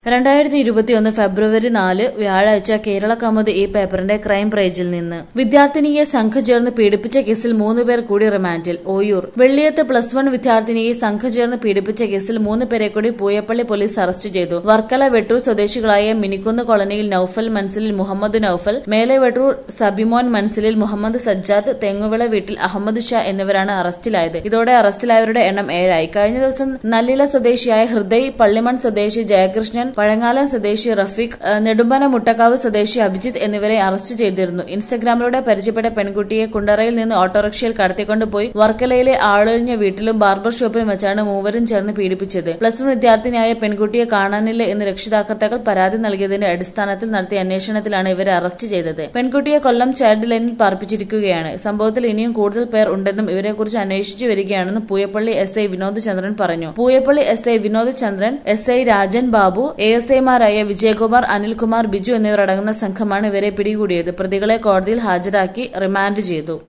രണ്ടായിരത്തി ഇരുപത്തിയൊന്ന് ഫെബ്രുവരി നാല് വ്യാഴാഴ്ച കേരള കൗമുദി ഈ പേപ്പറിന്റെ ക്രൈം പേജിൽ നിന്ന് വിദ്യാർത്ഥിനിയെ സംഘം ചേർന്ന് പീഡിപ്പിച്ച കേസിൽ മൂന്നുപേർ കൂടി റിമാൻഡിൽ ഓയൂർ വെള്ളിയത്ത് പ്ലസ് വൺ വിദ്യാർത്ഥിനിയെ സംഘം ചേർന്ന് പീഡിപ്പിച്ച കേസിൽ മൂന്ന് പേരെ കൂടി പൂയപ്പള്ളി പോലീസ് അറസ്റ്റ് ചെയ്തു വർക്കല വെട്ടൂർ സ്വദേശികളായ മിനിക്കുന്ന് കോളനിയിൽ നൌഫൽ മൻസിലിൽ മുഹമ്മദ് നൌഫൽ മേലെ വെട്ടൂർ സബിമോൻ മൻസിലിൽ മുഹമ്മദ് സജ്ജാദ് തെങ്ങുവിള വീട്ടിൽ അഹമ്മദ് ഷാ എന്നിവരാണ് അറസ്റ്റിലായത് ഇതോടെ അറസ്റ്റിലായവരുടെ എണ്ണം ഏഴായി കഴിഞ്ഞ ദിവസം നല്ലില സ്വദേശിയായ ഹൃദയ് പള്ളിമൺ സ്വദേശി ജയകൃഷ്ണൻ പഴങ്ങാലം സ്വദേശി റഫീഖ് ഏഹ് നെടുമ്പന മുട്ടക്കാവ് സ്വദേശി അഭിജിത്ത് എന്നിവരെ അറസ്റ്റ് ചെയ്തിരുന്നു ഇൻസ്റ്റഗ്രാമിലൂടെ പരിചയപ്പെട്ട പെൺകുട്ടിയെ കുണ്ടറയിൽ നിന്ന് ഓട്ടോറിക്ഷയിൽ കടത്തിക്കൊണ്ടുപോയി വർക്കലയിലെ ആളൊഴിഞ്ഞ വീട്ടിലും ബാർബർ ഷോപ്പിലും വെച്ചാണ് മൂവരും ചേർന്ന് പീഡിപ്പിച്ചത് പ്ലസ് വൺ വിദ്യാർത്ഥിനിയായ പെൺകുട്ടിയെ കാണാനില്ല എന്ന് രക്ഷിതാക്കർത്താക്കൾ പരാതി നൽകിയതിന്റെ അടിസ്ഥാനത്തിൽ നടത്തിയ അന്വേഷണത്തിലാണ് ഇവരെ അറസ്റ്റ് ചെയ്തത് പെൺകുട്ടിയെ കൊല്ലം ചൈൽഡ് ലൈനിൽ പാർപ്പിച്ചിരിക്കുകയാണ് സംഭവത്തിൽ ഇനിയും കൂടുതൽ പേർ ഉണ്ടെന്നും ഇവരെക്കുറിച്ച് അന്വേഷിച്ചു വരികയാണെന്നും പൂയപ്പള്ളി എസ് ഐ വിനോദ് ചന്ദ്രൻ പറഞ്ഞു Pooyappally S I Vinod Chandran S I Rajan Babu A S ഐമാരായ വിജയകുമാർ അനിൽകുമാർ ബിജു എന്നിവരടങ്ങുന്ന സംഘമാണ് ഇവരെ പിടികൂടിയത് പ്രതികളെ കോടതിയിൽ ഹാജരാക്കി റിമാൻഡ് ചെയ്തു